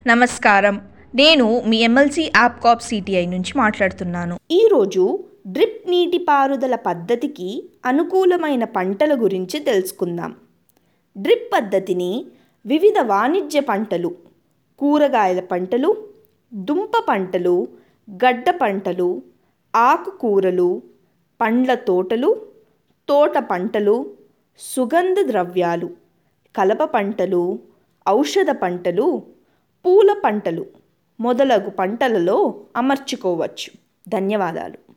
నమస్కారం నేను మీ ఎమ్మెల్సీ యాప్ కాప్ సిటిఐ నుంచి మాట్లాడుతున్నాను ఈరోజు డ్రిప్ నీటిపారుదల పద్ధతికి అనుకూలమైన పంటల గురించి తెలుసుకుందాం డ్రిప్ పద్ధతిని వివిధ వాణిజ్య పంటలు కూరగాయల పంటలు దుంప పంటలు గడ్డ పంటలు ఆకుకూరలు పండ్ల తోటలు తోట పంటలు సుగంధ ద్రవ్యాలు కలప పంటలు ఔషధ పంటలు పూల పంటలు మొదలగు పంటలలో అమర్చుకోవచ్చు ధన్యవాదాలు